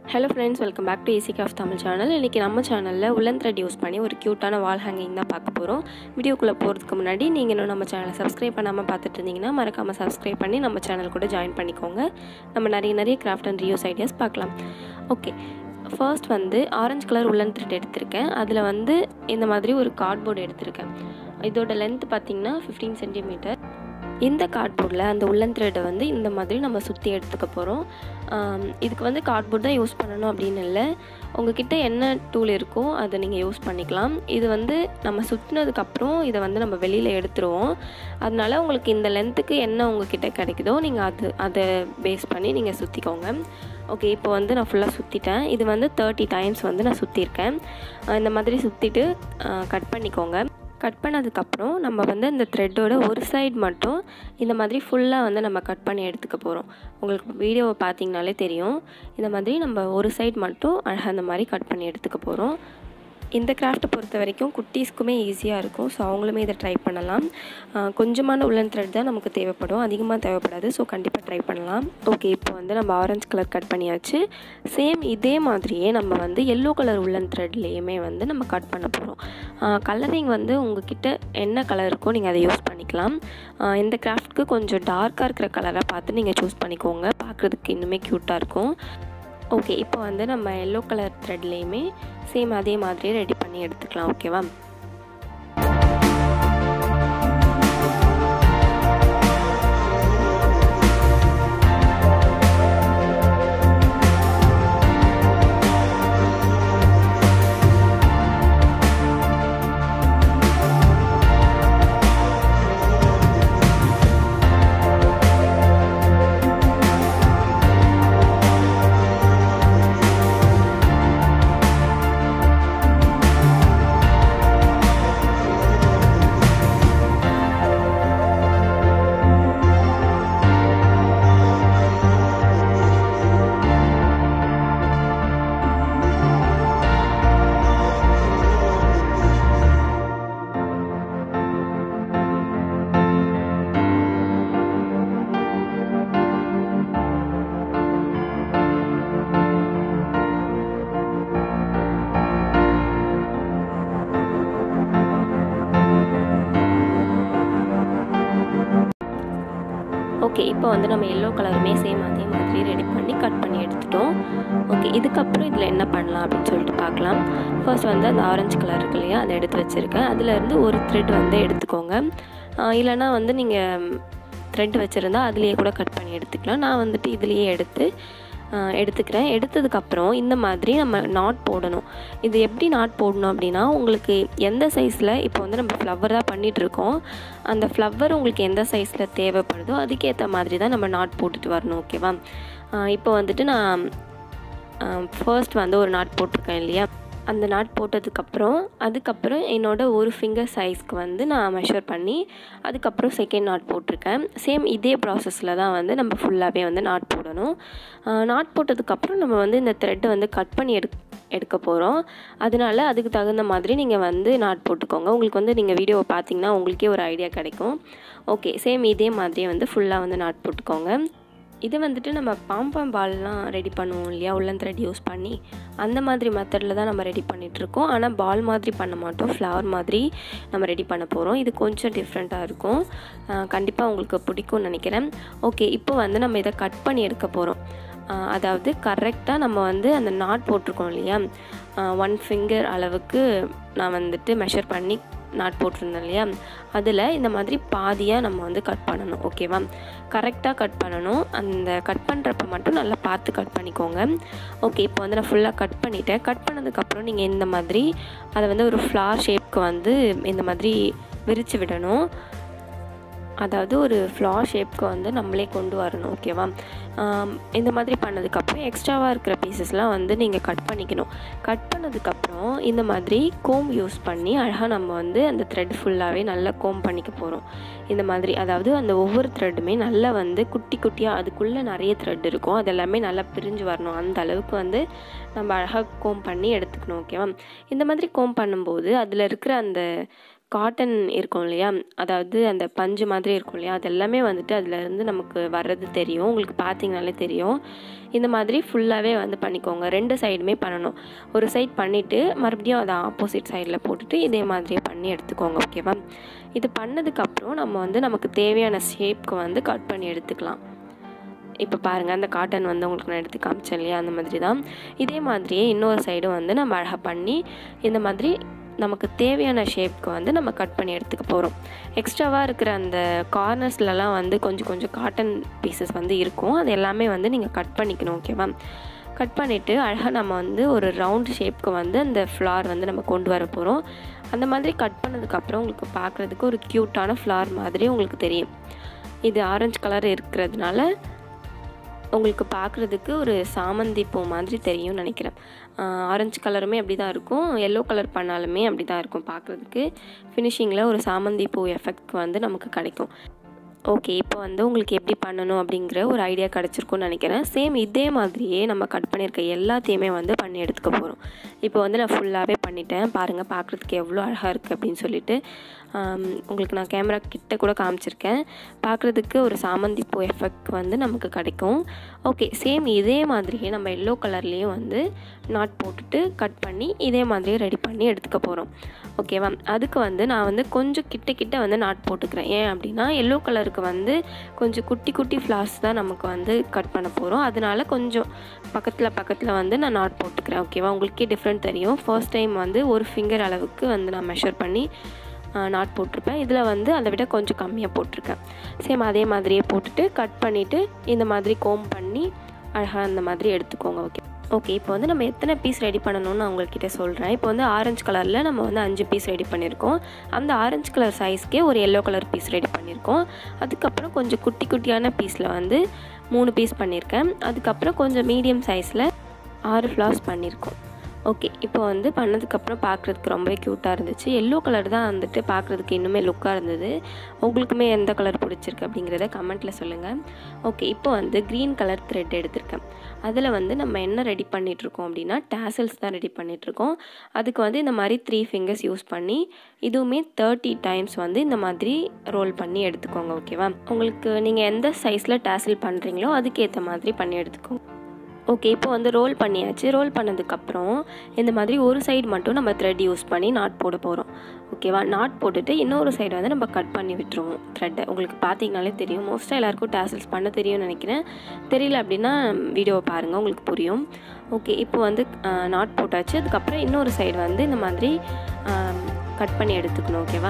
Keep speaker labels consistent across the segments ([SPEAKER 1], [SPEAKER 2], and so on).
[SPEAKER 1] hello friends welcome back to easy craft Tamil channel இன்றைக்கி நம்ம சேனலில் உலன் த்ரெட் யூஸ் பண்ணி ஒரு க்யூட்டான வால் ஹேங்கிங் தான் பார்க்க போகிறோம் வீடியோக்குள்ளே போகிறதுக்கு முன்னாடி நீங்கள் இன்னும் நம்ம சேனலை சப்ஸ்கிரைப் பண்ணாமல் பார்த்துட்டு இருந்தீங்கன்னா மறக்காமல் சப்ஸ்கிரைப் பண்ணி நம்ம சேனல் கூட ஜாயின் பண்ணிக்கோங்க நம்ம நிறைய நிறைய கிராஃப்ட் அண்ட் ரியூஸ் ஐடியாஸ் பார்க்கலாம் ஓகே ஃபர்ஸ்ட் வந்து ஆரஞ்சு கலர் உலன் த்ரெட் எடுத்திருக்கேன் அதில் வந்து இந்த மாதிரி ஒரு கார்ட்போர்டு எடுத்திருக்கேன் இதோட லென்த் பார்த்திங்கன்னா ஃபிஃப்டீன் சென்டிமீட்டர் இந்த கார்ட்போர்டில் அந்த உள்ளன் த்ரெட்டை வந்து இந்த மாதிரி நம்ம சுற்றி எடுத்துக்க போகிறோம் இதுக்கு வந்து கார்ட்போர்ட் தான் யூஸ் பண்ணணும் அப்படின்னு இல்லை உங்ககிட்ட என்ன டூல் இருக்கோ அதை நீங்கள் யூஸ் பண்ணிக்கலாம் இது வந்து நம்ம சுற்றினதுக்கப்புறம் இதை வந்து நம்ம வெளியில் எடுத்துருவோம் அதனால உங்களுக்கு இந்த லென்த்துக்கு என்ன உங்ககிட்ட கிடைக்குதோ நீங்கள் அது அதை பேஸ் பண்ணி நீங்கள் சுற்றிக்கோங்க ஓகே இப்போ வந்து நான் ஃபுல்லாக சுற்றிட்டேன் இது வந்து தேர்ட்டி டைம்ஸ் வந்து நான் சுற்றிருக்கேன் இந்த மாதிரி சுற்றிட்டு கட் பண்ணிக்கோங்க கட் பண்ணதுக்கப்புறம் நம்ம வந்து இந்த த்ரெட்டோட ஒரு சைடு மட்டும் இந்த மாதிரி ஃபுல்லாக வந்து நம்ம கட் பண்ணி எடுத்துக்க போகிறோம் உங்களுக்கு வீடியோவை பார்த்தீங்கனாலே தெரியும் இந்த மாதிரி நம்ம ஒரு சைடு மட்டும் அழகாக இந்த மாதிரி கட் பண்ணி எடுத்துக்க போகிறோம் இந்த கிராஃப்ட்டை பொறுத்த வரைக்கும் குட்டீஸ்க்குமே ஈஸியாக இருக்கும் ஸோ அவங்களுமே இதை ட்ரை பண்ணலாம் கொஞ்சமான உள்ளன் த்ரெட் தான் நமக்கு தேவைப்படும் அதிகமாக தேவைப்படாது ஸோ கண்டிப்பாக ட்ரை பண்ணலாம் ஓகே இப்போ வந்து நம்ம ஆரஞ்சு கலர் கட் பண்ணியாச்சு சேம் இதே மாதிரியே நம்ம வந்து எல்லோ கலர் உள்ளன் த்ரெட்லேயுமே வந்து நம்ம கட் பண்ண போகிறோம் கலரிங் வந்து உங்ககிட்ட என்ன கலர் இருக்கோ நீங்கள் அதை யூஸ் பண்ணிக்கலாம் இந்த கிராஃப்ட்க்கு கொஞ்சம் டார்க்காக இருக்கிற கலராக பார்த்து நீங்கள் சூஸ் பண்ணிக்கோங்க பார்க்குறதுக்கு இன்னுமே க்யூட்டாக இருக்கும் ஓகே இப்போ வந்து நம்ம எல்லோ கலர் த்ரெட்லேயுமே சேம் அதே மாதிரியே ரெடி பண்ணி எடுத்துக்கலாம் ஓகேவா ஓகே இப்போ வந்து நம்ம எல்லோ கலருமே சேம் அதே மாதிரி ரெடி பண்ணி கட் பண்ணி எடுத்துட்டோம் ஓகே இதுக்கப்புறம் இதில் என்ன பண்ணலாம் அப்படின்னு சொல்லிட்டு பார்க்கலாம் ஃபர்ஸ்ட் வந்து அந்த ஆரஞ்சு கலர் இருக்கு இல்லையா அதை எடுத்து வச்சுருக்கேன் அதுலேருந்து ஒரு த்ரெட் வந்து எடுத்துக்கோங்க இல்லைனா வந்து நீங்கள் த்ரெட் வச்சுருந்தா அதுலேயே கூட கட் பண்ணி எடுத்துக்கலாம் நான் வந்துட்டு இதுலேயே எடுத்து எடுத்துக்கிறேன் எடுத்ததுக்கப்புறம் இந்த மாதிரி நம்ம நாட் போடணும் இது எப்படி நாட் போடணும் அப்படின்னா உங்களுக்கு எந்த சைஸில் இப்போ வந்து நம்ம ஃப்ளவர் தான் பண்ணிகிட்ருக்கோம் அந்த ஃப்ளவர் உங்களுக்கு எந்த சைஸில் தேவைப்படுதோ அதுக்கேற்ற மாதிரி தான் நம்ம நாட் போட்டுட்டு வரணும் ஓகேவா இப்போ வந்துட்டு நான் ஃபர்ஸ்ட் வந்து ஒரு நாட் போட்டிருக்கேன் இல்லையா அந்த நாட் போட்டதுக்கப்புறம் அதுக்கப்புறம் என்னோடய ஒரு ஃபிங்கர் சைஸ்க்கு வந்து நான் மெஷர் பண்ணி அதுக்கப்புறம் செகண்ட் நாட் போட்டிருக்கேன் சேம் இதே ப்ராசஸில் தான் வந்து நம்ம ஃபுல்லாகவே வந்து நாட் போடணும் நாட் போட்டதுக்கப்புறம் நம்ம வந்து இந்த த்ரெட்டை வந்து கட் பண்ணி எடு எடுக்க போகிறோம் அதனால அதுக்கு தகுந்த மாதிரி நீங்கள் வந்து நாட் போட்டுக்கோங்க உங்களுக்கு வந்து நீங்கள் வீடியோவை பார்த்தீங்கன்னா உங்களுக்கே ஒரு ஐடியா கிடைக்கும் ஓகே சேம் இதே மாதிரியே வந்து ஃபுல்லாக வந்து நாட் போட்டுக்கோங்க இது வந்துட்டு நம்ம பாம்பாம் பால்லாம் ரெடி பண்ணுவோம் இல்லையா உள்ளன் த்ரெட் யூஸ் பண்ணி அந்த மாதிரி மெத்தடில் தான் நம்ம ரெடி பண்ணிகிட்ருக்கோம் ஆனால் பால் மாதிரி பண்ண மாட்டோம் ஃப்ளவர் மாதிரி நம்ம ரெடி பண்ண போகிறோம் இது கொஞ்சம் டிஃப்ரெண்ட்டாக இருக்கும் கண்டிப்பாக உங்களுக்கு பிடிக்கும்னு நினைக்கிறேன் ஓகே இப்போ வந்து நம்ம இதை கட் பண்ணி எடுக்க போகிறோம் அதாவது கரெக்டாக நம்ம வந்து அந்த நாட் போட்டிருக்கோம் இல்லையா ஒன் ஃபிங்கர் அளவுக்கு நான் வந்துட்டு மெஷர் பண்ணி நாட் போட்டிருந்தேன் இல்லையா அதில் இந்த மாதிரி பாதியாக நம்ம வந்து கட் பண்ணணும் ஓகேவா கரெக்டாக கட் பண்ணணும் அந்த கட் பண்ணுறப்ப மட்டும் நல்லா பார்த்து கட் பண்ணிக்கோங்க ஓகே இப்போ வந்து நான் ஃபுல்லாக கட் பண்ணிவிட்டேன் கட் பண்ணதுக்கப்புறம் நீங்கள் இந்த மாதிரி அதை வந்து ஒரு ஃப்ளார் ஷேப்க்கு வந்து இந்த மாதிரி விரித்து விடணும் அதாவது ஒரு ஃப்ளார் ஷேப்க்கு வந்து நம்மளே கொண்டு வரணும் ஓகேவா இந்த மாதிரி பண்ணதுக்கப்புறம் எக்ஸ்ட்ராவாக இருக்கிற பீசஸ்லாம் வந்து நீங்கள் கட் பண்ணிக்கணும் கட் பண்ணதுக்கப்புறம் இந்த மாதிரி கோம் யூஸ் பண்ணி அழகாக நம்ம வந்து அந்த த்ரெட் ஃபுல்லாகவே நல்லா கோம் பண்ணிக்க போகிறோம் இந்த மாதிரி அதாவது அந்த ஒவ்வொரு த்ரெட்டுமே நல்லா வந்து குட்டி குட்டியாக அதுக்குள்ளே நிறைய த்ரெட் இருக்கும் அது எல்லாமே நல்லா பிரிஞ்சு வரணும் அந்த அளவுக்கு வந்து நம்ம அழகாக கோம் பண்ணி எடுத்துக்கணும் ஓகேவா இந்த மாதிரி கோம் பண்ணும்போது அதில் இருக்கிற அந்த காட்டன் இருக்கும் இல்லையா அதாவது அந்த பஞ்சு மாதிரி இருக்கும் இல்லையா அது எல்லாமே வந்துட்டு அதுலேருந்து நமக்கு வர்றது தெரியும் உங்களுக்கு பார்த்தீங்கனாலே தெரியும் இந்த மாதிரி ஃபுல்லாகவே வந்து பண்ணிக்கோங்க ரெண்டு சைடுமே பண்ணணும் ஒரு சைட் பண்ணிவிட்டு மறுபடியும் அதை ஆப்போசிட் சைடில் போட்டுட்டு இதே மாதிரியே பண்ணி எடுத்துக்கோங்க ஓகேவா இது பண்ணதுக்கப்புறம் நம்ம வந்து நமக்கு தேவையான ஷேப்க்கு வந்து கட் பண்ணி எடுத்துக்கலாம் இப்போ பாருங்கள் அந்த காட்டன் வந்து உங்களுக்கு நான் எடுத்து காமிச்சேன் இல்லையா அந்த மாதிரி தான் இதே மாதிரியே இன்னொரு சைடும் வந்து நம்ம அழகாக பண்ணி இந்த மாதிரி நமக்கு தேவையான ஷேப்க்கு வந்து நம்ம கட் பண்ணி எடுத்துக்க போகிறோம் எக்ஸ்ட்ராவாக இருக்கிற அந்த கார்னர்ஸ்லலாம் வந்து கொஞ்சம் கொஞ்சம் காட்டன் பீசஸ் வந்து இருக்கும் அது எல்லாமே வந்து நீங்கள் கட் பண்ணிக்கணும் ஓகேவா கட் பண்ணிவிட்டு அழகாக நம்ம வந்து ஒரு ரவுண்ட் ஷேப்க்கு வந்து அந்த ஃப்ளார் வந்து நம்ம கொண்டு வர போகிறோம் அந்த மாதிரி கட் பண்ணதுக்கப்புறம் உங்களுக்கு பார்க்குறதுக்கு ஒரு க்யூட்டான ஃப்ளார் மாதிரி உங்களுக்கு தெரியும் இது ஆரஞ்சு கலர் இருக்கிறதுனால உங்களுக்கு பார்க்குறதுக்கு ஒரு சாமந்தி பூ மாதிரி தெரியும்னு நினைக்கிறேன் ஆரஞ்சு கலருமே அப்படி தான் இருக்கும் எல்லோ கலர் பண்ணாலுமே அப்படி தான் இருக்கும் பார்க்குறதுக்கு ஃபினிஷிங்கில் ஒரு சாமந்தி பூ எஃபெக்ட் வந்து நமக்கு கிடைக்கும் ஓகே இப்போ வந்து உங்களுக்கு எப்படி பண்ணணும் அப்படிங்கிற ஒரு ஐடியா கிடச்சிருக்கும்னு நினைக்கிறேன் சேம் இதே மாதிரியே நம்ம கட் பண்ணியிருக்க எல்லாத்தையுமே வந்து பண்ணி எடுத்துக்க போகிறோம் இப்போ வந்து நான் ஃபுல்லாகவே பண்ணிட்டேன் பாருங்கள் பார்க்குறதுக்கு எவ்வளோ அழகாக இருக்குது அப்படின்னு சொல்லிட்டு உங்களுக்கு நான் கேமரா கிட்ட கூட காமிச்சிருக்கேன் பார்க்குறதுக்கு ஒரு சாமந்தி பூ எஃபெக்ட் வந்து நமக்கு கிடைக்கும் ஓகே சேம் இதே மாதிரியே நம்ம எல்லோ கலர்லேயும் வந்து நாட் போட்டுட்டு கட் பண்ணி இதே மாதிரியே ரெடி பண்ணி எடுத்துக்க போகிறோம் ஓகேவா அதுக்கு வந்து நான் வந்து கொஞ்சம் கிட்ட கிட்ட வந்து நாட் போட்டுக்கிறேன் ஏன் அப்படின்னா எல்லோ கலருக்கு வந்து கொஞ்சம் குட்டி குட்டி ஃப்ளார்ஸ் தான் நமக்கு வந்து கட் பண்ண போகிறோம் அதனால கொஞ்சம் பக்கத்தில் பக்கத்தில் வந்து நான் நாட் போட்டுக்கிறேன் ஓகேவா உங்களுக்கே டிஃப்ரெண்ட் தெரியும் ஃபர்ஸ்ட் டைம் வந்து ஒரு ஃபிங்கர் அளவுக்கு வந்து நான் மெஷர் பண்ணி நாட் போட்டிருப்பேன் இதில் வந்து அதை விட கொஞ்சம் கம்மியாக போட்டிருக்கேன் சேம் அதே மாதிரியே போட்டுட்டு கட் பண்ணிவிட்டு இந்த மாதிரி கோம் பண்ணி அழகாக அந்த மாதிரி எடுத்துக்கோங்க ஓகே ஓகே இப்போ வந்து நம்ம எத்தனை பீஸ் ரெடி பண்ணணும்னு நான் உங்கள்கிட்ட சொல்கிறேன் இப்போ வந்து ஆரஞ்சு கலரில் நம்ம வந்து அஞ்சு பீஸ் ரெடி பண்ணியிருக்கோம் அந்த ஆரஞ்சு கலர் சைஸ்க்கே ஒரு எல்லோ கலர் பீஸ் ரெடி பண்ணியிருக்கோம் அதுக்கப்புறம் கொஞ்சம் குட்டி குட்டியான பீஸில் வந்து மூணு பீஸ் பண்ணியிருக்கேன் அதுக்கப்புறம் கொஞ்சம் மீடியம் சைஸில் ஆறு ஃப்ளார்ஸ் பண்ணியிருக்கோம் ஓகே இப்போ வந்து பண்ணதுக்கப்புறம் பார்க்குறதுக்கு ரொம்பவே க்யூட்டாக இருந்துச்சு எல்லோ கலர் தான் வந்துட்டு பார்க்குறதுக்கு இன்னுமே லுக்காக இருந்தது உங்களுக்குமே எந்த கலர் பிடிச்சிருக்கு அப்படிங்கிறத கமெண்ட்டில் சொல்லுங்கள் ஓகே இப்போ வந்து க்ரீன் கலர் த்ரெட் எடுத்திருக்கேன் அதில் வந்து நம்ம என்ன ரெடி பண்ணிகிட்ருக்கோம் அப்படின்னா டேசல்ஸ் தான் ரெடி பண்ணிகிட்ருக்கோம் அதுக்கு வந்து இந்த மாதிரி த்ரீ ஃபிங்கர்ஸ் யூஸ் பண்ணி இதுவுமே தேர்ட்டி டைம்ஸ் வந்து இந்த மாதிரி ரோல் பண்ணி எடுத்துக்கோங்க ஓகேவா உங்களுக்கு நீங்கள் எந்த சைஸில் டேசல் பண்ணுறீங்களோ அதுக்கேற்ற மாதிரி பண்ணி எடுத்துக்கோங்க ஓகே இப்போ வந்து ரோல் பண்ணியாச்சு ரோல் பண்ணதுக்கப்புறம் இந்த மாதிரி ஒரு சைடு மட்டும் நம்ம த்ரெட் யூஸ் பண்ணி நாட் போட போகிறோம் ஓகேவா நாட் போட்டுட்டு இன்னொரு சைடு வந்து நம்ம கட் பண்ணி விட்டுருவோம் த்ரெட்டை உங்களுக்கு பார்த்தீங்கனாலே தெரியும் மோஸ்ட்டாக எல்லாருக்கும் டேசல்ஸ் பண்ண தெரியும்னு நினைக்கிறேன் தெரியல அப்படின்னா வீடியோவை பாருங்கள் உங்களுக்கு புரியும் ஓகே இப்போ வந்து நாட் போட்டாச்சு அதுக்கப்புறம் இன்னொரு சைடு வந்து இந்த மாதிரி கட் பண்ணி எடுத்துக்கணும் ஓகேவா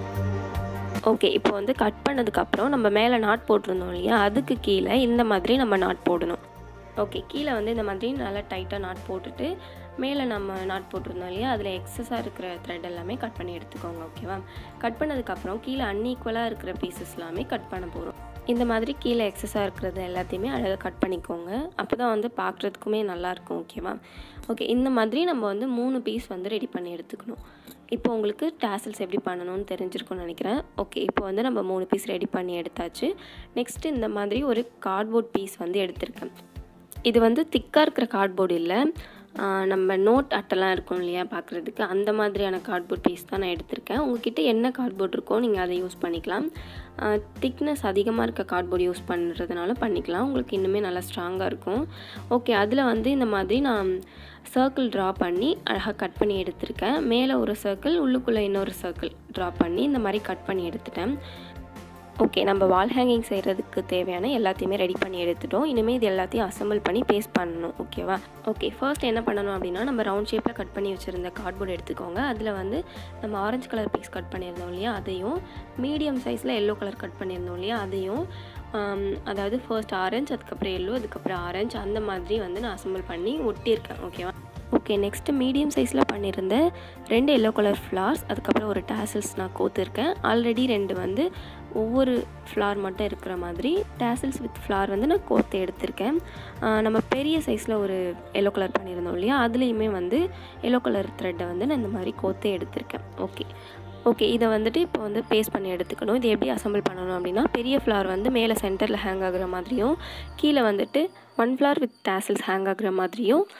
[SPEAKER 1] ஓகே இப்போ வந்து கட் பண்ணதுக்கப்புறம் நம்ம மேலே நாட் போட்டிருந்தோம் இல்லையா அதுக்கு கீழே இந்த மாதிரி நம்ம நாட் போடணும் ஓகே கீழே வந்து இந்த மாதிரி நல்லா டைட்டாக நாட் போட்டுட்டு மேலே நம்ம நாட் போட்டிருந்தோம் இல்லையா அதில் எக்ஸஸாக இருக்கிற த்ரெட் எல்லாமே கட் பண்ணி எடுத்துக்கோங்க ஓகேவா கட் பண்ணதுக்கப்புறம் கீழே அன்ஈக்குவலாக இருக்கிற பீசஸ் எல்லாமே கட் பண்ண போகிறோம் இந்த மாதிரி கீழே எக்ஸஸாக இருக்கிறது எல்லாத்தையுமே அழகாக கட் பண்ணிக்கோங்க அப்போ தான் வந்து பார்க்குறதுக்குமே நல்லாயிருக்கும் ஓகேவா ஓகே இந்த மாதிரி நம்ம வந்து மூணு பீஸ் வந்து ரெடி பண்ணி எடுத்துக்கணும் இப்போ உங்களுக்கு டேசல்ஸ் எப்படி பண்ணணும்னு தெரிஞ்சிருக்கும்னு நினைக்கிறேன் ஓகே இப்போ வந்து நம்ம மூணு பீஸ் ரெடி பண்ணி எடுத்தாச்சு நெக்ஸ்ட்டு இந்த மாதிரி ஒரு கார்ட்போர்ட் பீஸ் வந்து எடுத்திருக்கேன் இது வந்து திக்காக இருக்கிற கார்ட்போர்டு இல்லை நம்ம நோட் அட்டைலாம் இருக்கும் இல்லையா பார்க்குறதுக்கு அந்த மாதிரியான கார்ட்போர்ட் பீஸ் தான் நான் எடுத்திருக்கேன் உங்ககிட்ட என்ன கார்ட்போர்ட் இருக்கோ நீங்கள் அதை யூஸ் பண்ணிக்கலாம் திக்னஸ் அதிகமாக இருக்க கார்ட்போர்டு யூஸ் பண்ணுறதுனால பண்ணிக்கலாம் உங்களுக்கு இன்னுமே நல்லா ஸ்ட்ராங்காக இருக்கும் ஓகே அதில் வந்து இந்த மாதிரி நான் சர்க்கிள் ட்ரா பண்ணி அழகாக கட் பண்ணி எடுத்திருக்கேன் மேலே ஒரு சர்க்கிள் உள்ளுக்குள்ளே இன்னொரு சர்க்கிள் ட்ரா பண்ணி இந்த மாதிரி கட் பண்ணி எடுத்துட்டேன் ஓகே நம்ம வால் ஹேங்கிங் செய்கிறதுக்கு தேவையான எல்லாத்தையுமே ரெடி பண்ணி எடுத்துட்டோம் இனிமேல் இது எல்லாத்தையும் அசம்பிள் பண்ணி பேஸ்ட் பண்ணணும் ஓகேவா ஓகே ஃபர்ஸ்ட் என்ன பண்ணணும் அப்படின்னா நம்ம ரவுண்ட் ஷேப்பில் கட் பண்ணி வச்சுருந்த கார்ட்போர்டு எடுத்துக்கோங்க அதில் வந்து நம்ம ஆரஞ்சு கலர் பீஸ் கட் பண்ணியிருந்தோம் இல்லையா அதையும் மீடியம் சைஸில் எல்லோ கலர் கட் பண்ணியிருந்தோம் இல்லையா அதையும் அதாவது ஃபர்ஸ்ட் ஆரஞ்சு அதுக்கப்புறம் எல்லோ அதுக்கப்புறம் ஆரஞ்சு அந்த மாதிரி வந்து நான் அசம்பிள் பண்ணி ஒட்டியிருக்கேன் ஓகேவா ஓகே நெக்ஸ்ட்டு மீடியம் சைஸில் பண்ணியிருந்த ரெண்டு எல்லோ கலர் ஃப்ளார்ஸ் அதுக்கப்புறம் ஒரு டேசல்ஸ் நான் கோத்துருக்கேன் ஆல்ரெடி ரெண்டு வந்து ஒவ்வொரு ஃப்ளார் மட்டும் இருக்கிற மாதிரி டேசல்ஸ் வித் ஃப்ளார் வந்து நான் கோத்து எடுத்திருக்கேன் நம்ம பெரிய சைஸில் ஒரு எல்லோ கலர் பண்ணியிருந்தோம் இல்லையா அதுலேயுமே வந்து எல்லோ கலர் த்ரெட்டை வந்து நான் இந்த மாதிரி கோத்தே எடுத்திருக்கேன் ஓகே ஓகே இதை வந்துட்டு இப்போ வந்து பேஸ்ட் பண்ணி எடுத்துக்கணும் இது எப்படி அசம்பிள் பண்ணணும் அப்படின்னா பெரிய ஃப்ளார் வந்து மேலே சென்டரில் ஹேங் ஆகுற மாதிரியும் கீழே வந்துட்டு one flower with tassels hang ஆகுற மாதிரியும்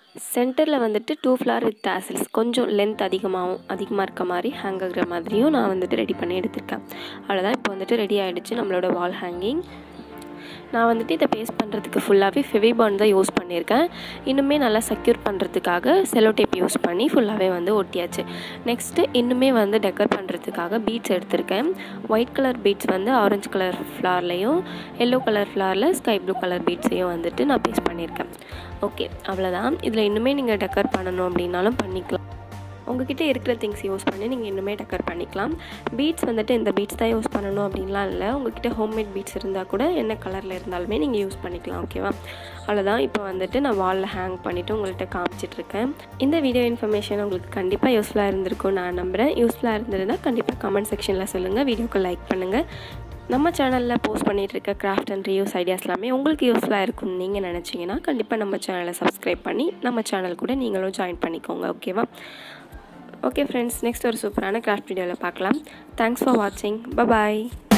[SPEAKER 1] சென்டரில் வந்துட்டு டூ ஃப்ளார் வித் டேசில்ஸ் கொஞ்சம் லென்த் அதிகமாகவும் அதிகமாக இருக்க மாதிரி ஹேங் ஆகிற மாதிரியும் நான் வந்துட்டு ரெடி பண்ணி எடுத்திருக்கேன் அவ்வளோதான் இப்போ வந்துட்டு ரெடி ஆகிடுச்சு நம்மளோட வால் ஹேங்கிங் நான் வந்துட்டு இதை பேஸ்ட் பண்ணுறதுக்கு ஃபுல்லாகவே ஃபெவிபாண்ட் தான் யூஸ் பண்ணியிருக்கேன் இன்னுமே நல்லா செக்யூர் பண்ணுறதுக்காக செலோ டேப் யூஸ் பண்ணி ஃபுல்லாகவே வந்து ஒட்டியாச்சு நெக்ஸ்ட்டு இன்னுமே வந்து டெக்கர் பண்ணுறதுக்காக பீட்ஸ் எடுத்திருக்கேன் ஒயிட் கலர் பீட்ஸ் வந்து ஆரஞ்சு கலர் ஃப்ளார்லேயும் எல்லோ கலர் ஃப்ளாரில் ஸ்கை ப்ளூ கலர் பீட்ஸையும் வந்துட்டு நான் பேஸ்ட் பண்ணியிருக்கேன் ஓகே அவ்வளோதான் இதில் இன்னுமே நீங்கள் டெக்கர் பண்ணணும் அப்படின்னாலும் பண்ணிக்கலாம் உங்ககிட்ட இருக்கிற திங்ஸ் யூஸ் பண்ணி நீங்கள் இன்னுமே டெக்கர் பண்ணிக்கலாம் பீட்ஸ் வந்துட்டு இந்த பீட்ஸ் தான் யூஸ் பண்ணணும் அப்படின்லாம் இல்லை உங்ககிட்ட ஹோம்மேட் பீட்ஸ் இருந்தால் கூட என்ன கலரில் இருந்தாலுமே நீங்கள் யூஸ் பண்ணிக்கலாம் ஓகேவா அவ்வளோதான் இப்போ வந்துட்டு நான் வாலில் ஹேங் பண்ணிவிட்டு உங்கள்கிட்ட காமிச்சிட்ருக்கேன் இந்த வீடியோ இன்ஃபர்மேஷன் உங்களுக்கு கண்டிப்பாக யூஸ்ஃபுல்லாக இருந்திருக்கும் நான் நம்புகிறேன் யூஸ்ஃபுல்லாக இருந்ததுன்னா கண்டிப்பாக கமெண்ட் செக்ஷனில் சொல்லுங்கள் வீடியோக்கு லைக் பண்ணுங்கள் நம்ம சேனலில் போஸ்ட் பண்ணிகிட்டு இருக்க கிராஃப்ட் அண்ட் ரியூஸ் ஐடியாஸ் எல்லாமே உங்களுக்கு யூஸ்ஃபுல்லாக இருக்கும்னு நீங்கள் நினச்சிங்கன்னா கண்டிப்பாக நம்ம சேனலை சப்ஸ்கிரைப் பண்ணி நம்ம சேனல் கூட நீங்களும் ஜாயின் பண்ணிக்கோங்க ஓகேவா ஓகே ஃப்ரெண்ட்ஸ் நெக்ஸ்ட் ஒரு சூப்பரான கிராஃப்ட் வீடியோவில் பார்க்கலாம் தேங்க்ஸ் ஃபார் வாட்சிங் பபாய்